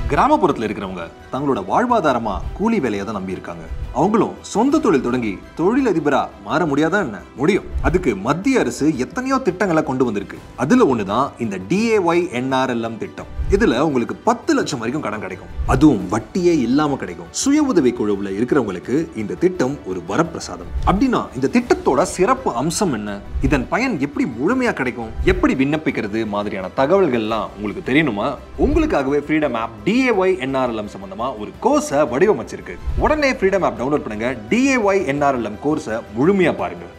கிராமப்புறத்துல இருக்கிறவங்க தங்களோட வாழ்வாதாரமா கூலி வேலையை தான் நம்பி இருக்காங்க அவங்களும் சொந்த தொழில் தொடங்கி தொழிலதிபரா மாற முடியாதா என்ன முடியும் அதுக்கு மத்திய அரசு எத்தனையோ திட்டங்களை கொண்டு வந்திருக்கு அதுல ஒண்ணுதான் இந்த டிஏஒய் என்ஆர்எல்எம் திட்டம் இதுல உங்களுக்கு பத்து லட்சம் வரைக்கும் கடன் கிடைக்கும் அதுவும் வட்டியே இல்லாம கிடைக்கும் சுய உதவி குழுவுல இருக்கிறவங்களுக்கு இந்த திட்டம் ஒரு வரப்பிரசாதம் அப்படின்னா இந்த திட்டத்தோட சிறப்பு அம்சம் என்ன இதன் பயன் எப்படி முழுமையா கிடைக்கும் எப்படி விண்ணப்பிக்கிறது மாதிரியான தகவல்கள்லாம் உங்களுக்கு தெரியணுமா உங்களுக்காகவே ஃப்ரீடம் ஆப் டிஏஒய் என்ஆர்எல்எம் சம்பந்தமா ஒரு கோர்ஸை வடிவமைச்சிருக்கு உடனே ஃப்ரீடம் ஆப் டவுன்லோட் பண்ணுங்க டிஏஒய் என்ஆர்எல்எம் கோர்ஸை முழுமையா பாருங்க